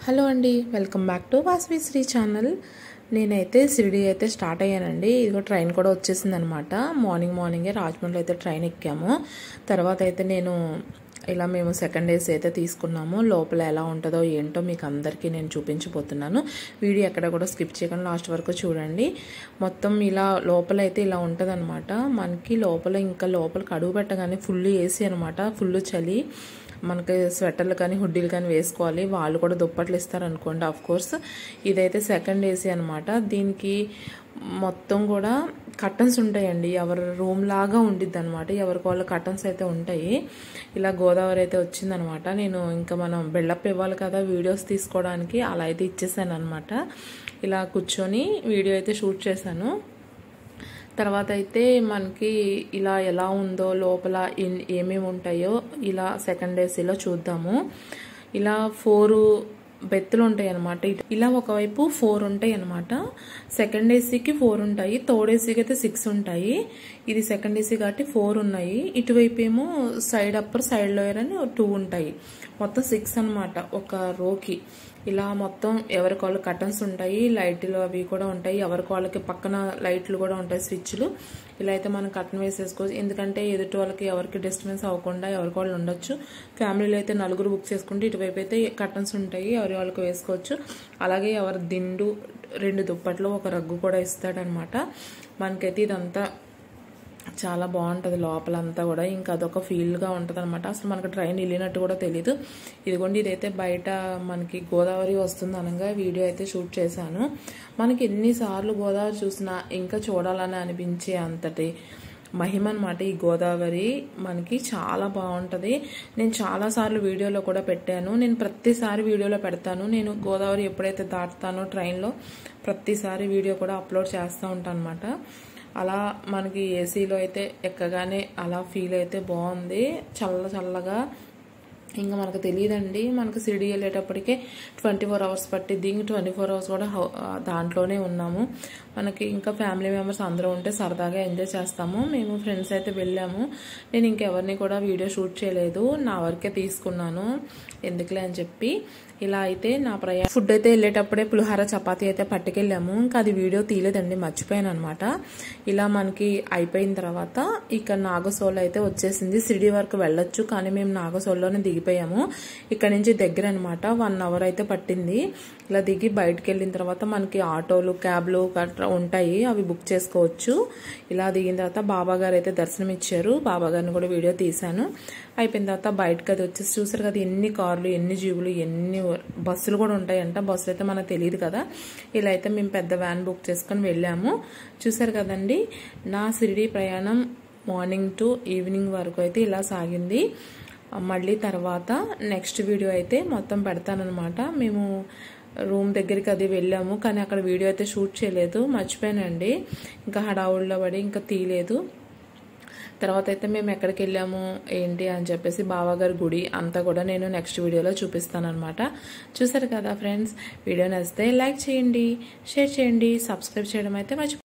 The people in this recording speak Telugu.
హలో అండి welcome back to Vasavi Sri channel నేనైతే షిరిడి అయితే స్టార్ట్ అయ్యానండి ఇదిగో ట్రైన్ కూడా వచ్చేసింది అనమాట మార్నింగ్ మార్నింగే రాజమండ్రిలో అయితే ట్రైన్ ఎక్కాము తర్వాత అయితే నేను ఇలా మేము సెకండ్ డేస్ అయితే తీసుకున్నాము లోపల ఎలా ఉంటుందో ఏంటో మీకు అందరికీ నేను చూపించబోతున్నాను వీడియో ఎక్కడ కూడా స్కిప్ చేయకుండా లాస్ట్ వరకు చూడండి మొత్తం ఇలా లోపల అయితే ఇలా ఉంటుంది మనకి లోపల ఇంకా లోపల కడుగు పెట్టగానే ఫుల్ ఏసీ అనమాట ఫుల్ చలి మనకి స్వెటర్లు కానీ హుడ్డీలు కానీ వేసుకోవాలి వాళ్ళు కూడా దుప్పట్లు ఇస్తారనుకోండి ఆఫ్ కోర్స్ ఇదైతే సెకండ్ ఏసీ అనమాట దీనికి మొత్తం కూడా కర్టన్స్ ఉంటాయండి ఎవరి రూమ్ లాగా ఉండిద్ది అనమాట ఎవరికి వాళ్ళ కర్టన్స్ అయితే ఉంటాయి ఇలా గోదావరి అయితే వచ్చిందనమాట నేను ఇంకా మనం బిల్డప్ ఇవ్వాలి కదా వీడియోస్ తీసుకోవడానికి అలా అయితే ఇచ్చేసాను అనమాట ఇలా కూర్చొని వీడియో అయితే షూట్ చేశాను తర్వాత అయితే మనకి ఇలా ఎలా ఉందో లోపల ఏమేమి ఉంటాయో ఇలా సెకండ్ ఏసీలో చూద్దాము ఇలా ఫోరు బెత్తులు ఉంటాయి అనమాట ఇలా ఒకవైపు ఫోర్ ఉంటాయి అనమాట సెకండ్ ఏసీకి ఫోర్ ఉంటాయి థర్డ్ ఏసీకి అయితే సిక్స్ ఉంటాయి ఇది సెకండ్ ఏసీ కాబట్టి ఫోర్ ఉన్నాయి ఇటువైపు ఏమో సైడ్ అప్పర్ సైడ్ లోయర్ అని టూ ఉంటాయి మొత్తం సిక్స్ అనమాట ఒక రోకి ఇలా మొత్తం ఎవరికి వాళ్ళు కటన్స్ ఉంటాయి లైట్లు అవి కూడా ఉంటాయి ఎవరికి వాళ్ళకి పక్కన లైట్లు కూడా ఉంటాయి స్విచ్లు ఇలా అయితే మనం కటన్ వేసేసుకోవచ్చు ఎందుకంటే ఎదుటి వాళ్ళకి ఎవరికి డిస్టర్బెన్స్ అవ్వకుండా ఎవరికి వాళ్ళు ఉండొచ్చు ఫ్యామిలీలో అయితే నలుగురు బుక్ చేసుకుంటే ఇటువైపు అయితే కటన్స్ ఉంటాయి ఎవరి వాళ్ళకి వేసుకోవచ్చు అలాగే ఎవరి దిండు రెండు దుప్పట్లు ఒక రగ్గు కూడా ఇస్తాడనమాట మనకైతే ఇదంతా చాలా బాగుంటుంది లోపలంతా కూడా ఇంకా అదొక ఫీల్గా ఉంటుంది అనమాట అసలు మనకు ట్రైన్ వెళ్ళినట్టు కూడా తెలీదు ఇదిగోండి ఇదైతే బయట మనకి గోదావరి వస్తుంది అనగా వీడియో అయితే షూట్ చేశాను మనకి ఎన్నిసార్లు గోదావరి చూసినా ఇంకా చూడాలని అనిపించే అంతటి మహిమ అనమాట ఈ గోదావరి మనకి చాలా బాగుంటుంది నేను చాలాసార్లు వీడియోలో కూడా పెట్టాను నేను ప్రతిసారి వీడియోలో పెడతాను నేను గోదావరి ఎప్పుడైతే దాటుతానో ట్రైన్లో ప్రతిసారి వీడియో కూడా అప్లోడ్ చేస్తూ ఉంటాను అనమాట అలా మనకి ఏసీలో అయితే ఎక్కగానే అలా ఫీల్ అయితే బాగుంది చల్ల చల్లగా ఇంకా మనకు తెలియదండి మనకు సిడి వెళ్ళేటప్పటికే ట్వంటీ ఫోర్ అవర్స్ పట్టిద్ది ఇంక ట్వంటీ ఫోర్ అవర్స్ కూడా దాంట్లోనే ఉన్నాము మనకి ఇంకా ఫ్యామిలీ మెంబర్స్ అందరూ ఉంటే సరదాగా ఎంజాయ్ చేస్తాము మేము ఫ్రెండ్స్ అయితే వెళ్ళాము నేను ఇంకెవరిని కూడా వీడియో షూట్ చేయలేదు నా వరకే తీసుకున్నాను ఎందుకులే అని చెప్పి ఇలా అయితే నా ప్రయా ఫుడ్ అయితే వెళ్ళేటప్పుడే పులిహార చపాతీ అయితే పట్టుకెళ్ళాము ఇంకా అది వీడియో తీయలేదండి మర్చిపోయాను అనమాట ఇలా మనకి అయిపోయిన తర్వాత ఇక్కడ నాగసోల్ అయితే వచ్చేసింది సిడి వరకు వెళ్ళొచ్చు కానీ మేము నాగసోల్లోనే దిగిపోయాము ఇక్కడ నుంచి దగ్గర అనమాట వన్ అవర్ అయితే పట్టింది ఇలా దిగి బయటకు వెళ్ళిన తర్వాత మనకి ఆటోలు క్యాబ్లు గట్రా ఉంటాయి అవి బుక్ చేసుకోవచ్చు ఇలా దిగిన తర్వాత బాబా గారు అయితే దర్శనం ఇచ్చారు బాబా గారిని కూడా వీడియో తీశాను అయిపోయిన తర్వాత బయటకు అది వచ్చేసి చూసారు కదా ఎన్ని కార్లు ఎన్ని జీవులు ఎన్ని బస్సులు కూడా ఉంటాయంట బస్సులు అయితే మనకు తెలియదు కదా ఇలా అయితే మేము పెద్ద వ్యాన్ బుక్ చేసుకొని వెళ్ళాము చూసారు కదండి నా సిరిడి ప్రయాణం మార్నింగ్ టు ఈవినింగ్ వరకు అయితే ఇలా సాగింది మళ్ళీ తర్వాత నెక్స్ట్ వీడియో అయితే మొత్తం పెడతానమాట మేము రూమ్ దగ్గరికి అది వెళ్ళాము కానీ అక్కడ వీడియో అయితే షూట్ చేయలేదు మర్చిపోయానండి ఇంకా హడావుల్లో పడి ఇంకా తీయలేదు తర్వాత అయితే మేము ఎక్కడికి వెళ్ళాము ఏంటి అని చెప్పేసి బావగారి గుడి అంతా కూడా నేను నెక్స్ట్ వీడియోలో చూపిస్తాను అనమాట చూసారు కదా ఫ్రెండ్స్ వీడియో నచ్చితే లైక్ చేయండి షేర్ చేయండి సబ్స్క్రైబ్ చేయడం అయితే మర్చిపో